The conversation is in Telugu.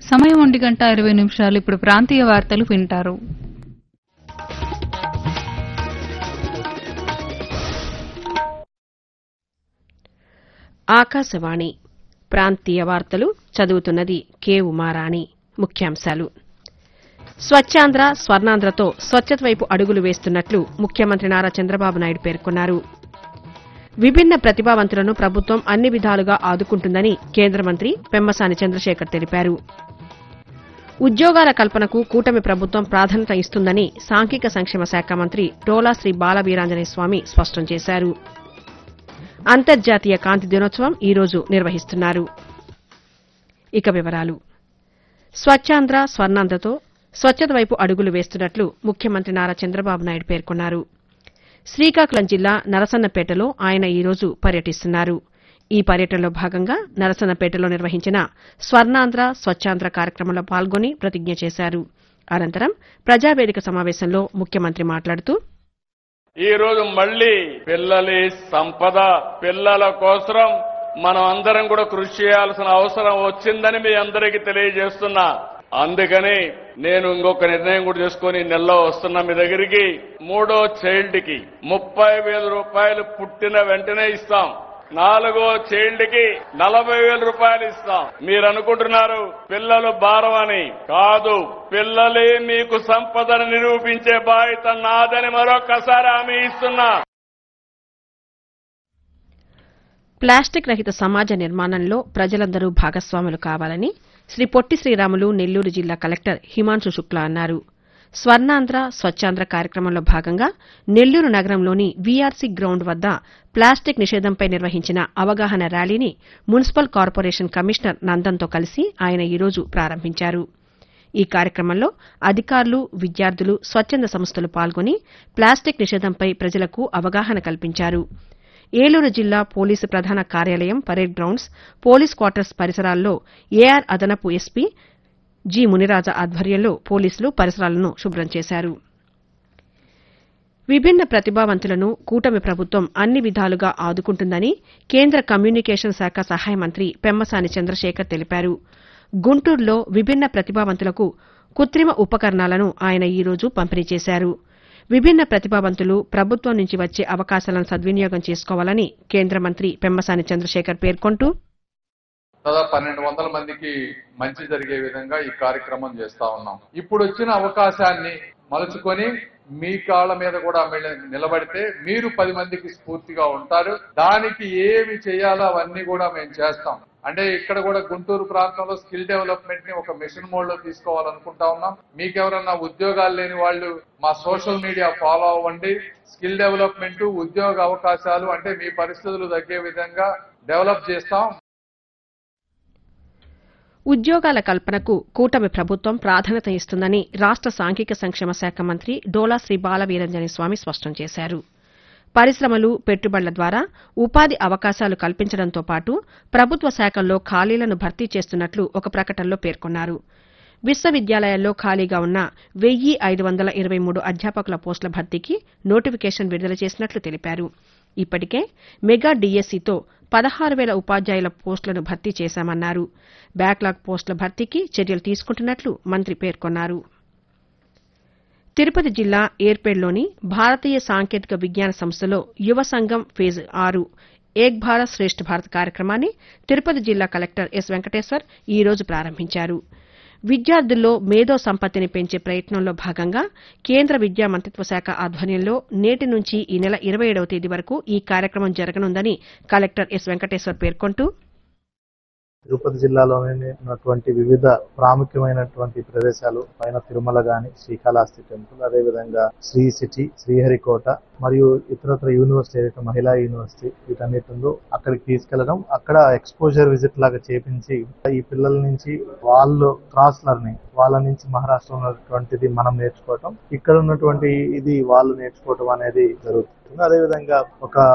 సమయం ఒంటి గంట ఇరవై నిమిషాలు ఇప్పుడు ప్రాంతీయ వార్తలు వింటారు ఆకాశవాణి ప్రాంతీయ వార్తలు చదువుతున్నది కె ఉమారాణి ముఖ్యాంశాలు స్వచ్ఛాంధ్ర స్వర్ణాంధ్రతో స్వచ్ఛత వైపు అడుగులు వేస్తున్నట్లు ముఖ్యమంత్రి నారా చంద్రబాబు నాయుడు పేర్కొన్నారు విభిన్న ప్రతిభావంతులను ప్రభుత్వం అన్ని విధాలుగా ఆదుకుంటుందని కేంద్ర మంత్రి పెమ్మసాని చంద్రశేఖర్ తెలిపారు ఉద్యోగాల కల్పనకు కూటమి ప్రభుత్వం ప్రాధాన్యత ఇస్తుందని సాంఘిక సంక్షేమ శాఖ మంత్రి డోలా శ్రీ బాలవీరాంజనేయ స్వామి స్పష్టం చేశారు అంతర్జాతీయ కాంతి దినోత్సవం ఈ రోజు నిర్వహిస్తున్నారు ఇక వివరాలు స్వచ్ఛాంధ్ర స్వర్ణాంధ్రతో స్వచ్ఛత వైపు అడుగులు వేస్తున్నట్లు ముఖ్యమంత్రి నారా చంద్రబాబు నాయుడు పేర్కొన్నారు శ్రీకాకుళం జిల్లా నరసన్నపేటలో ఆయన ఈ రోజు పర్యటిస్తున్నారు ఈ పర్యటనలో భాగంగా నరసన్నపేటలో నిర్వహించిన స్వర్ణాంధ్ర స్వచ్ఛాంధ్ర కార్యక్రమంలో పాల్గొని ప్రతిజ్ఞ చేశారు అనంతరం ప్రజావేదిక సమావేశంలో ముఖ్యమంత్రి మాట్లాడుతూ ఈ రోజు మళ్ళీ పిల్లలి సంపద పిల్లల కోసం మనం అందరం కూడా కృషి చేయాల్సిన అవసరం వచ్చిందని మీ అందరికీ తెలియజేస్తున్నా అందుకని నేను ఇంకొక నిర్ణయం కూడా చేసుకుని నెలలో వస్తున్నా మీ దగ్గరికి మూడో చైల్డ్ కి ముప్పై వేల రూపాయలు పుట్టిన వెంటనే ఇస్తాం నాలుగో చైల్డ్ కి నలభై వేల రూపాయలు ఇస్తాం మీరు అనుకుంటున్నారు పిల్లలు భారం అని కాదు పిల్లలే మీకు సంపదను నిరూపించే బాధ్యత నాదని మరొకసారి హామీ ఇస్తున్నా ప్లాస్టిక్ రహిత సమాజ నిర్మాణంలో ప్రజలందరూ భాగస్వాములు కావాలని శ్రీ పొట్టి శ్రీరాములు నెల్లూరు జిల్లా కలెక్టర్ హిమాంశు శుక్లా అన్నారు స్వర్ణాంధ్ర స్వచ్ఛాంధ్ర కార్యక్రమంలో భాగంగా నెల్లూరు నగరంలోని వీఆర్సీ గ్రౌండ్ వద్ద ప్లాస్టిక్ నిషేధంపై నిర్వహించిన అవగాహన ర్యాలీని మున్సిపల్ కార్పొరేషన్ కమిషనర్ నందన్తో కలిసి ఆయన ఈ రోజు ప్రారంభించారు ఈ కార్యక్రమంలో అధికారులు విద్యార్థులు స్వచ్ఛంద సంస్థలు పాల్గొని ప్లాస్టిక్ నిషేధంపై ప్రజలకు అవగాహన కల్పించారు ఏలూరు జిల్లా పోలీసు ప్రధాన కార్యాలయం పరేడ్ గ్రౌండ్స్ పోలీస్ క్వార్టర్స్ పరిసరాల్లో ఏఆర్ అదనపు ఎస్పీ జి మునిరాజా ఆధ్వర్యంలో పోలీసులు పరిసరాలను శుభ్రం చేశారు విభిన్న ప్రతిభావంతులను కూటమి ప్రభుత్వం అన్ని విధాలుగా ఆదుకుంటుందని కేంద్ర కమ్యూనికేషన్ శాఖ సహాయ మంత్రి పెమ్మసాని చంద్రశేఖర్ తెలిపారు గుంటూరులో విభిన్న ప్రతిభావంతులకు కృత్రిమ ఉపకరణాలను ఆయన ఈ రోజు పంపిణీ చేశారు విభిన్న ప్రతిభావంతులు ప్రభుత్వం నుంచి వచ్చే అవకాశాలను సద్వినియోగం చేసుకోవాలని కేంద్ర మంత్రి పెమ్మసాని చంద్రశేఖర్ పేర్కొంటూ దాదాపు పన్నెండు వందల మందికి మంచి జరిగే విధంగా ఈ కార్యక్రమం చేస్తా ఉన్నాం ఇప్పుడు వచ్చిన అవకాశాన్ని మలుచుకొని మీ కాళ్ళ మీద కూడా మిల- నిలబడితే మీరు పది మందికి స్ఫూర్తిగా ఉంటారు దానికి ఏమి చేయాలో అవన్నీ కూడా మేము చేస్తాం అంటే ఇక్కడ కూడా గుంటూరు ప్రాంతంలో స్కిల్ డెవలప్మెంట్ ని ఒక మిషన్ మోడ్ లో తీసుకోవాలనుకుంటా ఉన్నాం మీకు ఎవరన్నా ఉద్యోగాలు లేని వాళ్ళు మా సోషల్ మీడియా ఫాలో అవ్వండి స్కిల్ డెవలప్మెంట్ ఉద్యోగ అవకాశాలు అంటే మీ పరిస్థితులు తగ్గే విధంగా డెవలప్ చేస్తాం ఉద్యోగాల కల్పనకు కూటమి ప్రభుత్వం ప్రాధాన్యత ఇస్తుందని రాష్ట సాంఘిక సంక్షేమ శాఖ మంత్రి డోలా శ్రీ బాలవీరంజని స్వామి స్పష్టం చేశారు పరిశ్రమలు పెట్టుబడుల ద్వారా ఉపాధి అవకాశాలు కల్పించడంతో పాటు ప్రభుత్వ శాఖల్లో ఖాళీలను భర్తీ చేస్తున్నట్లు ఒక ప్రకటనలో పేర్కొన్నారు విశ్వవిద్యాలయాల్లో ఖాళీగా ఉన్న వెయ్యి ఐదు వందల ఇరవై మూడు అధ్యాపకుల పోస్టుల భర్తీకి నోటిఫికేషన్ విడుదల చేసినట్లు తెలిపారు ఇప్పటికే మెగా డీఎస్సీతో పదహారు వేల ఉపాధ్యాయుల పోస్టులను భర్తీ చేశామన్నారు బ్యాక్లాగ్ పోస్టుల భర్తీకి చర్యలు తీసుకుంటున్నట్లు మంత్రి పేర్కొన్నారు తిరుపతి జిల్లా ఏర్పేడ్లోని భారతీయ సాంకేతిక విజ్ఞాన సంస్థలో యువ సంఘం ఫేజ్ ఆరు ఏక్ భారత్ శ్రేష్ఠ భారత్ కార్యక్రమాన్ని తిరుపతి జిల్లా కలెక్టర్ ఎస్ వెంకటేశ్వర్ ఈ రోజు ప్రారంభించారు విద్యార్థుల్లో మేధో సంపత్తిని పెంచే ప్రయత్నంలో భాగంగా కేంద్ర విద్యా మంత్రిత్వ శాఖ ఆధ్వర్యంలో నేటి నుంచి ఈ నెల ఇరవై ఏడవ తేదీ వరకు ఈ కార్యక్రమం జరగనుందని కలెక్టర్ ఎస్ వెంకటేశ్వర్ పేర్కొంటూ తిరుపతి జిల్లాలోనే ఉన్నటువంటి వివిధ ప్రాముఖ్యమైనటువంటి ప్రదేశాలు పైన తిరుమల గాని శ్రీకాళహస్తి టెంపుల్ అదే విధంగా శ్రీ సిటీ శ్రీహరికోట మరియు ఇతరత్ర యూనివర్సిటీ ఏదైతే మహిళా యూనివర్సిటీ వీటన్నిటిలో అక్కడికి తీసుకెళ్లడం అక్కడ ఎక్స్పోజర్ విజిట్ లాగా చేపించి ఈ పిల్లల నుంచి వాళ్ళు క్రాస్ లెర్నింగ్ వాళ్ళ నుంచి మహారాష్ట్రలో ఉన్నటువంటిది మనం నేర్చుకోవటం ఇక్కడ ఉన్నటువంటి ఇది వాళ్ళు నేర్చుకోవటం అనేది జరుగుతుంది అదే విధంగా ఒక